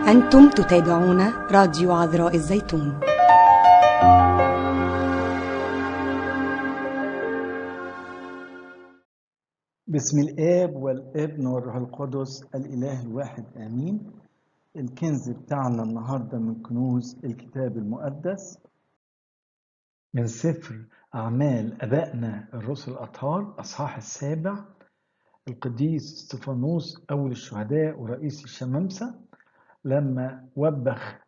أنتم تتابعون راديو عذراء الزيتون بسم الآب والابن والروح القدس الإله الواحد آمين الكنز بتاعنا النهاردة من كنوز الكتاب المقدس من سفر أعمال أبائنا الرسل الأطهار أصحاح السابع القديس استفانوس أول الشهداء ورئيس الشمامسة لما وبخ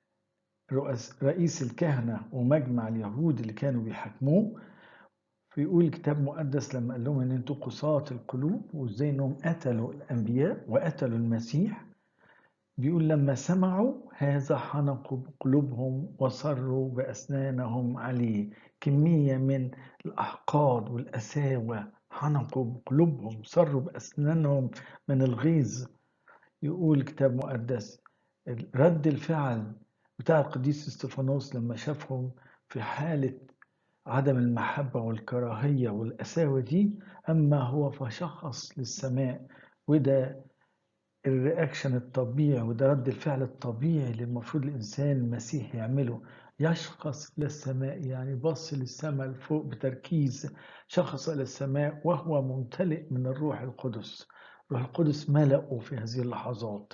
رؤس رئيس الكهنة ومجمع اليهود اللي كانوا بيحاكموه فيقول الكتاب المقدس لما قال لهم ان انتوا قساة القلوب وازاي انهم قتلوا الانبياء وقتلوا المسيح بيقول لما سمعوا هذا حنقوا بقلوبهم وصروا باسنانهم عليه كمية من الاحقاد والاساوة حنقوا بقلوبهم صروا باسنانهم من الغيظ يقول الكتاب المقدس رد الفعل بتاع القديس استفانوس لما شافهم في حالة عدم المحبة والكراهية والقساوة دي أما هو فشخص للسماء وده الرياكشن الطبيعي وده رد الفعل الطبيعي اللي المفروض الإنسان المسيح يعمله يشخص للسماء يعني بص للسماء لفوق بتركيز شخص إلى السماء وهو ممتلئ من الروح القدس الروح القدس ملأه في هذه اللحظات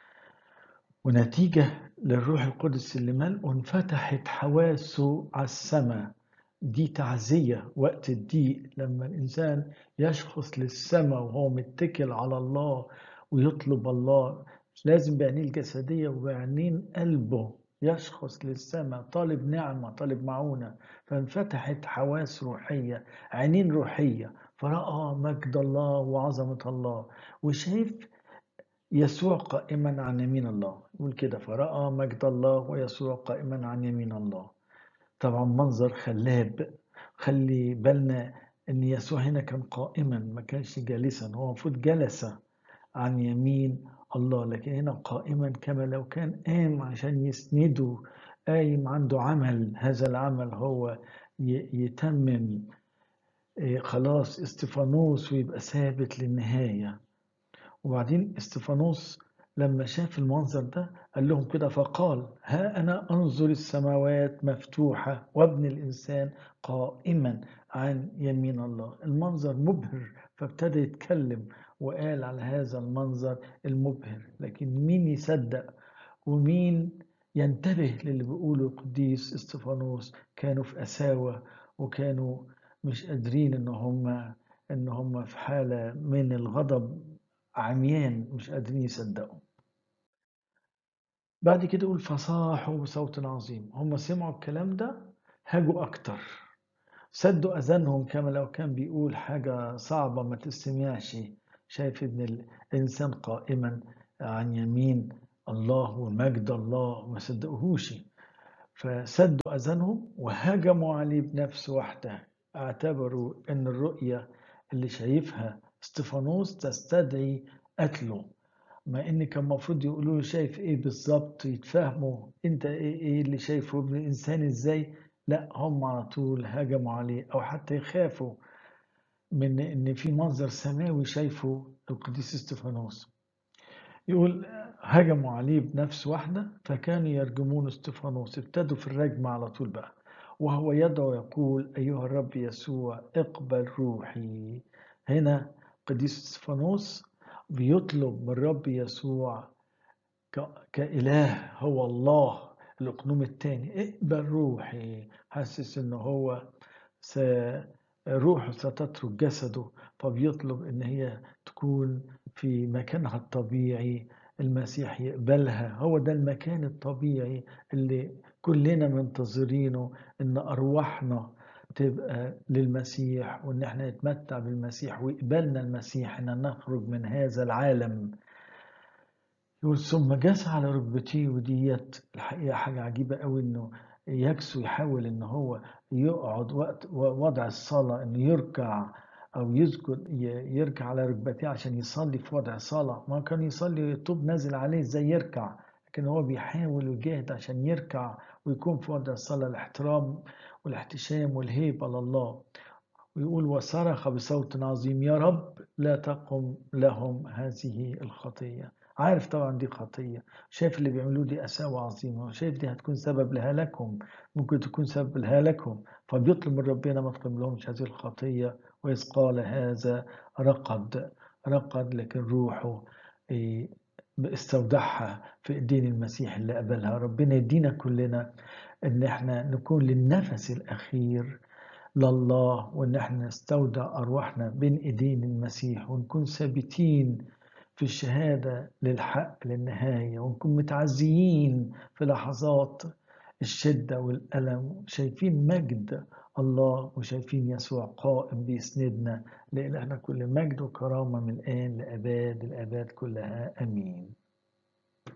ونتيجة للروح القدس اللي ملأه انفتحت حواسه على السماء دي تعزية وقت الضيق لما الإنسان يشخص للسماء وهو متكل على الله ويطلب الله مش لازم بعينيه الجسدية وبعينين قلبه يشخص للسماء طالب نعمة طالب معونة فانفتحت حواس روحية عينين روحية فرأى مجد الله وعظمة الله وشايف يسوع قائما عن يمين الله يقول كده فرأى مجد الله ويسوع قائما عن يمين الله طبعا منظر خلاب خلي بالنا ان يسوع هنا كان قائما ما كانش جالسا هو المفروض جلس عن يمين الله لكن هنا قائما كما لو كان قام عشان يسنده قايم عنده عمل هذا العمل هو يتمم خلاص استفانوس ويبقى ثابت للنهاية وبعدين استفانوس لما شاف المنظر ده قال لهم كده فقال ها أنا أنظر السماوات مفتوحة وابن الإنسان قائما عن يمين الله المنظر مبهر فابتدى يتكلم وقال على هذا المنظر المبهر لكن مين يصدق ومين ينتبه للي بيقوله القديس استفانوس كانوا في قساوة وكانوا مش قادرين ان هم ان هم في حالة من الغضب عميان مش قادرين يصدقوا بعد كده يقول فصاحوا بصوت عظيم هم سمعوا الكلام ده هاجوا أكتر سدوا أذانهم كما لو كان بيقول حاجة صعبة ما تسمعش شايف إن الإنسان قائما عن يمين الله ومجد الله ما صدقوهوش فسدوا أذانهم وهجموا عليه بنفس واحدة اعتبروا إن الرؤية اللي شايفها استفانوس تستدعي قتله ما ان كان المفروض يقولوا له شايف ايه بالظبط يتفهموا انت ايه ايه اللي شايفه ابن الانسان ازاي لا هم على طول هجموا عليه او حتى يخافوا من ان في منظر سماوي شايفه القديس استفانوس يقول هجموا عليه بنفس واحدة فكانوا يرجمون استفانوس ابتدوا في الرجم على طول بقى وهو يدعو يقول أيها الرب يسوع اقبل روحي هنا قديس استفانوس بيطلب من الرب يسوع كإله هو الله الأقنوم الثاني اقبل روحي حاسس إن هو س... روحه ستترك جسده فبيطلب إن هي تكون في مكانها الطبيعي المسيح يقبلها هو ده المكان الطبيعي اللي كلنا منتظرينه إن أرواحنا تبقى للمسيح وان احنا نتمتع بالمسيح ويقبلنا المسيح ان نخرج من هذا العالم يقول ثم جاس على ركبتيه وديت الحقيقه حاجه عجيبه قوي انه يكسو يحاول ان هو يقعد وقت وضع الصلاه انه يركع او يسجد يركع على ركبتيه عشان يصلي في وضع صلاه ما كان يصلي الطوب نازل عليه ازاي يركع لكن هو بيحاول ويجاهد عشان يركع ويكون في وضع الصلاه الاحترام والاحتشام والهيبة لله ويقول وصرخ بصوت عظيم يا رب لا تقم لهم هذه الخطية عارف طبعا دي خطية شايف اللي بيعملوه دي قساوة عظيمة وشايف دي هتكون سبب لهلاكهم ممكن تكون سبب لهلاكهم فبيطلب من ربنا ما تقيم لهمش هذه الخطية وإذ قال هذا رقد رقد لكن روحه إيه، استودعها في ايدين المسيح اللي قبلها ربنا يدينا كلنا ان احنا نكون للنفس الاخير لله وان احنا نستودع ارواحنا بين ايدين المسيح ونكون ثابتين في الشهادة للحق للنهاية ونكون متعزيين في لحظات الشدة والألم شايفين مجد الله وشايفين يسوع قائم بيسندنا لإلهنا كل مجد وكرامة من الآن لأباد الآباد كلها أمين